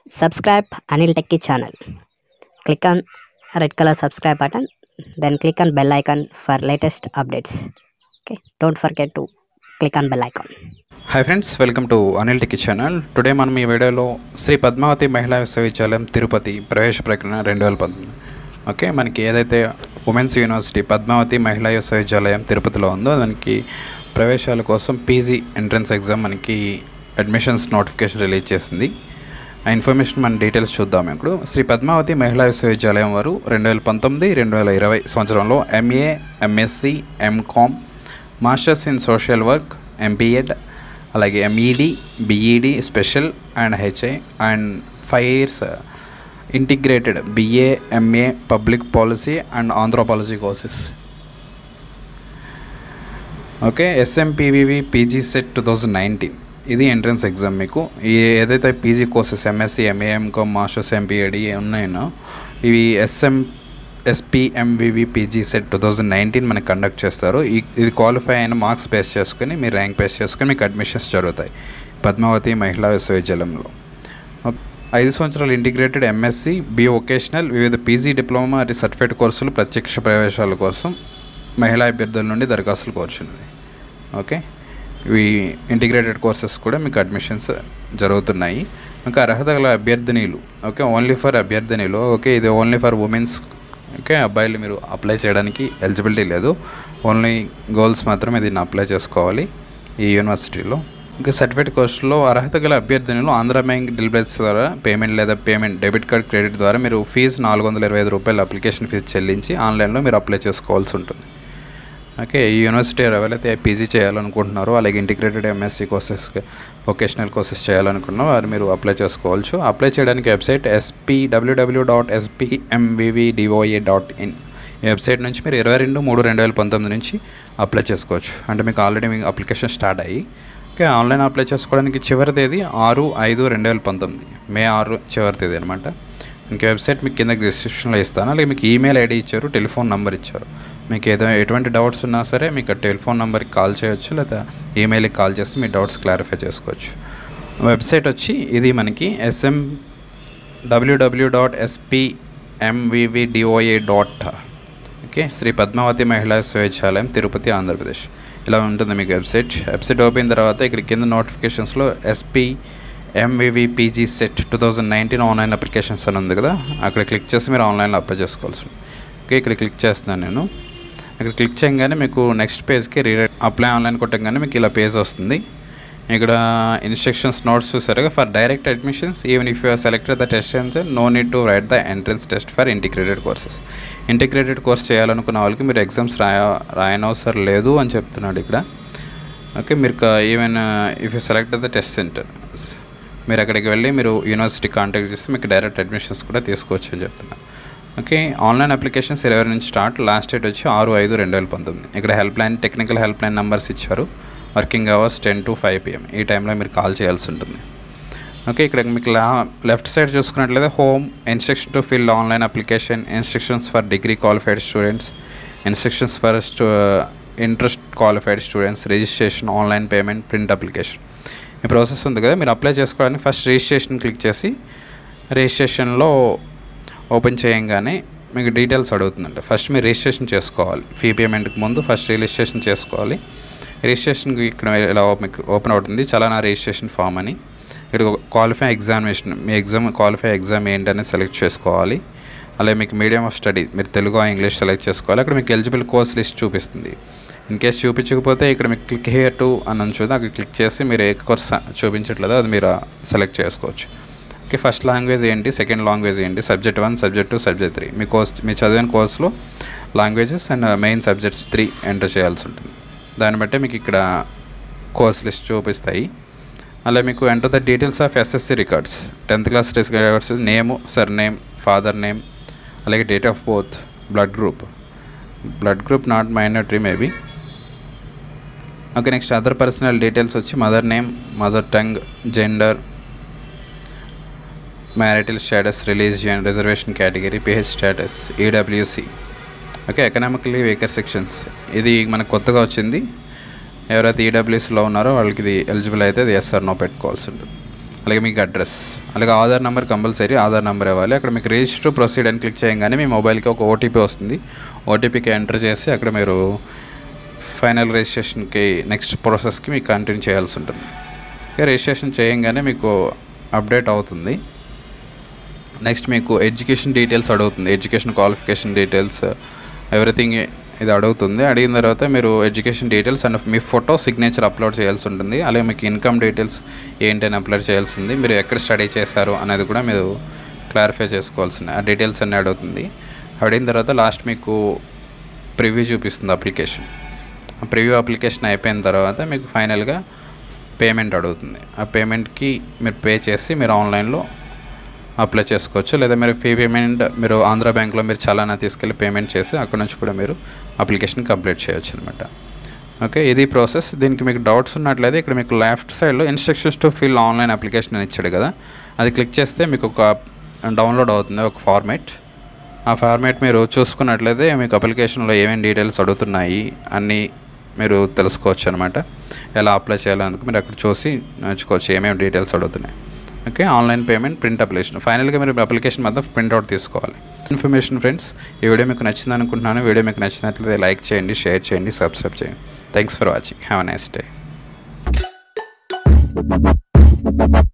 subscribe Anil Techie channel. Click on red color subscribe button, then click on bell icon for latest updates. Okay, don't forget to click on bell icon. Hi friends welcome to Anil టికి channel today మనం ఈ వీడియోలో శ్రీ పద్మావతి మహిళా విశ్వవిద్యాలయం తిరుపతి ప్రవేశ ప్రకటన రెండు వేల పంతొమ్మిది ఓకే మనకి ఏదైతే ఉమెన్స్ యూనివర్సిటీ పద్మావతి మహిళా విశ్వవిద్యాలయం తిరుపతిలో ఉందో దానికి ప్రవేశాల కోసం పీజీ ఎంట్రన్స్ ఎగ్జామ్ మనకి అడ్మిషన్స్ నోటిఫికేషన్ రిలీజ్ చేసింది ఆ ఇన్ఫర్మేషన్ మన డీటెయిల్స్ చూద్దాం ఇప్పుడు శ్రీ పద్మావతి మహిళా విశ్వవిద్యాలయం వారు రెండు వేల పంతొమ్మిది రెండు వేల ఇరవై సంవత్సరంలో MA MSc MCom masters in social work MBEd అలాగే MEd BEd special and HI and five years integrated BA MA public policy and anthropology courses okay SMPVV PG SET two thousand nineteen ఇది entrance exam మీకు ఈ ఏదైతే PG courses MSc MA MCom masters MPEd ఉన్నాయో ఇవి SM SPMVV PG SET two thousand nineteen మనకి conduct చేస్తారు ఈ- ఇది క్వాలిఫై అయిన మార్క్స్ బేస్ చేసుకుని మీ ర్యాంక్ బేస్ చేసుకుని మీకు అడ్మిషన్స్ జరుగుతాయి పద్మావతి మహిళా విశ్వవిద్యాలయంలో ఓకే. ఐదు సంవత్సరాలు ఇంటిగ్రేటెడ్ ఎంఎస్సి బి వొకేషనల్ వివిధ పీజీ డిప్లొమా మరియు సర్టిఫికేట్ కోర్సులు ప్రత్యక్ష ప్రవేశాల కోసం మహిళా అభ్యర్థుల నుండి దరఖాస్తులు కోరుచున్నది ఓకే ఇవి ఇంటిగ్రేటెడ్ కోర్సెస్ కూడా మీకు అడ్మిషన్స్ జరుగుతున్నాయి ఇంకా అర్హత గల అభ్యర్థినీలు ఓకే ఓన్లీ ఫర్ అభ్యర్థినీలు ఓకే ఇది ఓన్లీ ఫర్ ఉమెన్స్ ఓకే అబ్బాయిలు మీరు అప్లై చేయడానికి ఎలిజిబిలిటీ లేదు ఓన్లీ గర్ల్స్ మాత్రమే దీన్ని అప్లై చేసుకోవాలి ఈ యూనివర్సిటీలో ఇంకా సర్టిఫికేట్ కోర్సులో అర్హత గల అభ్యర్థినులు ఆంధ్ర బ్యాంక్ డిల్బెట్స్ ద్వారా పేమెంట్ లేదా పేమెంట్ డెబిట్ కార్డ్ క్రెడిట్ ద్వారా మీరు ఫీజు నాలుగు వందల ఇరవై ఐదు రూపాయలు అప్లికేషన్ ఫీజు చెల్లించి ఆన్లైన్లో మీరు అప్లై చేసుకోవాల్సి ఉంటుంది ఓకే ఈ యూనివర్సిటీ ఎవరైతే పీజీ చేయాలనుకుంటున్నారో అలాగే integrated MSc courses vocational courses చేయాలనుకున్నా వారు మీరు అప్లై చేసుకోవచ్చు అప్లై చేయడానికి website SP WWW dot SPMVVDOA dot in ఈ వెబ్సైట్ నుంచి మీరు ఇరవై రెండు మూడు రెండు వేల పంతొమ్మిది నుంచి అప్లై చేసుకోవచ్చు అంటే మీకు ఆల్రెడీ మీకు అప్లికేషన్ స్టార్ట్ అయ్యి ఓకే ఆన్లైన్ అప్లై చేసుకోవడానికి చివరి తేదీ ఆరు ఐదు రెండు వేల పంతొమ్మిది మే ఆరు చివరి తేదీ అనమాట ఇంక వెబ్సైట్ మీకు కింద డిస్క్రిప్షన్లో ఇస్తాను అలాగే మీకు ఈమెయిల్ ఐడి ఇచ్చారు టెలిఫోన్ నెంబర్ ఇచ్చారు మీకు ఏదో ఎటువంటి డౌట్స్ ఉన్నా సరే మీకు ఆ టెలిఫోన్ నెంబర్కి కాల్ చేయొచ్చు లేదా ఈమెయిల్కి కాల్ చేసి మీ డౌట్స్ క్లారిఫై చేసుకోవచ్చు వెబ్సైట్ వచ్చి ఇది మనకి SM WWW dot SPMVVDOA dot okay Shri Padmavathi మహిళా విశ్వవిద్యాలయం తిరుపతి ఆంధ్రప్రదేశ్ ఇలా ఉంటుంది మీకు వెబ్సైట్ వెబ్సైట్ ఓపెన్ తర్వాత ఇక్కడ కింద నోటిఫికేషన్స్లో SP MVV PG SET two thousand nineteen online applications అని ఉంది కదా అక్కడ క్లిక్ చేసి మీరు ఆన్లైన్లో అప్లై చేసుకోవాల్సి ఉంది ఓకే ఇక్కడ క్లిక్ చేస్తున్నాను నేను ఇక్కడ క్లిక్ చేయగానే మీకు నెక్స్ట్ పేజ్కి రీరైట్ అప్లై ఆన్లైన్ కొట్టగానే మీకు ఇలా పేజ్ వస్తుంది ఇక్కడ ఇన్స్ట్రక్షన్స్ నోట్స్ చూసారుగా for direct admissions even if you're selected the test answer no need to write the entrance test for integrated courses integrated course చేయాలనుకున్న వాళ్ళకి మీరు ఎగ్జామ్స్ రాయ రాయనవసరం లేదు అని చెప్తున్నాడు ఇక్కడ ఓకే మీరు even if you select the test center మీరు అక్కడికి వెళ్ళి మీరు యూనివర్సిటీ కాంటాక్ట్ చేస్తే మీకు డైరెక్ట్ అడ్మిషన్స్ కూడా తీసుకోవచ్చు అని చెప్తున్నాను ఓకే ఆన్లైన్ అప్లికేషన్స్ ఇరవై నుంచి స్టార్ట్ లాస్ట్ డేట్ వచ్చి ఆరు ఐదు రెండు వేల పంతొమ్మిది ఇక్కడ help line technical help line numbers ఇచ్చారు working hours ten to five PM ఈ టైంలో మీరు కాల్ చేయాల్సి ఉంటుంది ఓకే ఇక్కడ మీకు లా లెఫ్ట్ సైడ్ చూసుకున్నట్లయితే home instruction to fill online application instructions for degree qualified students instructions for స్టూ interest qualified students registration online payment print application ఈ ప్రాసెస్ ఉంది కదా మీరు అప్లై చేసుకోవడానికి ఫస్ట్ రిజిస్ట్రేషన్ క్లిక్ చేసి రిజిస్ట్రేషన్లో ఓపెన్ చేయంగానే మీకు డీటెయిల్స్ అడుగుతుందంట ఫస్ట్ మీరు రిజిస్ట్రేషన్ చేసుకోవాలి ఫీ పేమెంట్కి ముందు ఫస్ట్ రిజిస్ట్రేషన్ చేసుకోవాలి రిజిస్ట్రేషన్కి ఇక్కడ ఇలా మీకు ఓపెన్ అవుతుంది చలానా రిజిస్ట్రేషన్ ఫామ్ అని ఇక్కడ క్వాలిఫై ఎగ్జామినేషన్ మీ ఎగ్జామ్ క్వాలిఫై ఎగ్జామ్ ఏంటనేది సెలెక్ట్ చేసుకోవాలి అలాగే మీకు మీడియం ఆఫ్ స్టడీ మీరు తెలుగు ఆ ఇంగ్లీష్ సెలెక్ట్ చేసుకోవాలి అక్కడ మీకు ఎలిజిబుల్ కోర్స్ లిస్ట్ చూపిస్తుంది ఇన్ కేస్ చూపించకపోతే ఇక్కడ మీకు క్లిక్ హియర్ టు అని ఉంచుతుంది అక్కడ క్లిక్ చేసి మీరు ఏ కోర్స్ చూపించట్లేదో అది మీరు సెలెక్ట్ చేసుకోవచ్చు ఓకే ఫస్ట్ లాంగ్వేజ్ ఏంటి సెకండ్ లాంగ్వేజ్ ఏంటి subject one subject two subject three మీ కోర్స్ మీ చదివిన కోర్సులో languages and main subjects three enter చేయాల్సి ఉంటుంది దాన్ని బట్టి మీకు ఇక్కడ కోర్స్ లిస్ట్ చూపిస్తాయి అలా మీకు enter the details of SSC records tenth class records name surname father name అలాగే date of birth blood group blood group not minority maybe okay next other personal details వచ్చి mother name mother tongue gender marital status religion reservation category PH status EWC okay economically weaker sections ఇది మనకు కొత్తగా వచ్చింది ఎవరైతే ఈడబ్ల్యూసీలో ఉన్నారో వాళ్ళకి ఇది eligible అయితే అది ఎస్ఆర్ నో పెట్టుకోవాల్సి ఉంటుంది అలాగే మీకు అడ్రస్ అలాగే Aadhaar number compulsory Aadhaar number ఇవ్వాలి అక్కడ మీకు రిజిస్టర్ ప్రొసీడ్ అని క్లిక్ చేయగానే మీ మొబైల్కి ఒక ఓటీపీ వస్తుంది ఓటీపీకి ఎంటర్ చేసి అక్కడ మీరు ఫైనల్ రిజిస్ట్రేషన్కి నెక్స్ట్ ప్రాసెస్కి మీకు కంటిన్యూ చేయాల్సి ఉంటుంది ఓకే రిజిస్ట్రేషన్ చేయంగానే మీకు అప్డేట్ అవుతుంది నెక్స్ట్ మీకు ఎడ్యుకేషన్ డీటెయిల్స్ అడుగుతుంది ఎడ్యుకేషన్ క్వాలిఫికేషన్ డీటెయిల్స్ ఎవ్రీథింగ్ ఇది అడుగుతుంది అడిగిన తర్వాత మీరు ఎడ్యుకేషన్ డీటెయిల్స్ అండ్ మీ ఫోటో సిగ్నేచర్ అప్లోడ్ చేయాల్సి ఉంటుంది అలాగే మీకు ఇన్కమ్ డీటెయిల్స్ ఏంటని అప్లోడ్ చేయాల్సింది మీరు ఎక్కడ స్టడీ చేశారు అనేది కూడా మీరు క్లారిఫై చేసుకోవాల్సింది ఆ డీటెయిల్స్ అన్నీ అడుగుతుంది అడిగిన తర్వాత లాస్ట్ మీకు ప్రివ్యూ చూపిస్తుంది అప్లికేషన్ ఆ ప్రివ్యూ అప్లికేషన్ అయిపోయిన తర్వాత మీకు ఫైనల్గా పేమెంట్ అడుగుతుంది ఆ పేమెంట్కి మీరు పే చేసి మీరు ఆన్లైన్లో అప్లై చేసుకోవచ్చు లేదా మీరు ఫీ పేమెంట్ మీరు ఆంధ్ర బ్యాంక్లో మీరు చలానా తీసుకెళ్ళి పేమెంట్ చేసి అక్కడ నుంచి కూడా మీరు అప్లికేషన్ కంప్లీట్ చేయొచ్చు అనమాట ఓకే ఇది ప్రాసెస్ దీనికి మీకు డౌట్స్ ఉన్నట్లయితే ఇక్కడ మీకు లెఫ్ట్ సైడ్లో instructions to fill online application అని ఇచ్చాడు కదా అది క్లిక్ చేస్తే మీకు ఒక డౌన్లోడ్ అవుతుంది ఒక ఫార్మేట్ ఆ ఫార్మేట్ మీరు చూసుకున్నట్లయితే మీకు అప్లికేషన్లో ఏమేమి డీటెయిల్స్ అడుగుతున్నాయి అన్నీ మీరు తెలుసుకోవచ్చు అనమాట ఎలా అప్లై చేయాలో అందుకు మీరు అక్కడ చూసి నేర్చుకోవచ్చు ఏమేమి డీటెయిల్స్ అడుగుతున్నాయి okay online payment print application ఫైనల్గా మీరు అప్లికేషన్ మొత్తం ప్రింట్అవుట్ తీసుకోవాలి ఇన్ఫర్మేషన్ ఫ్రెండ్స్ ఈ వీడియో మీకు నచ్చింది అనుకుంటున్నాను వీడియో మీకు నచ్చినట్లయితే లైక్ చేయండి షేర్ చేయండి సబ్స్క్రైబ్ చేయండి thanks for watching have a nice day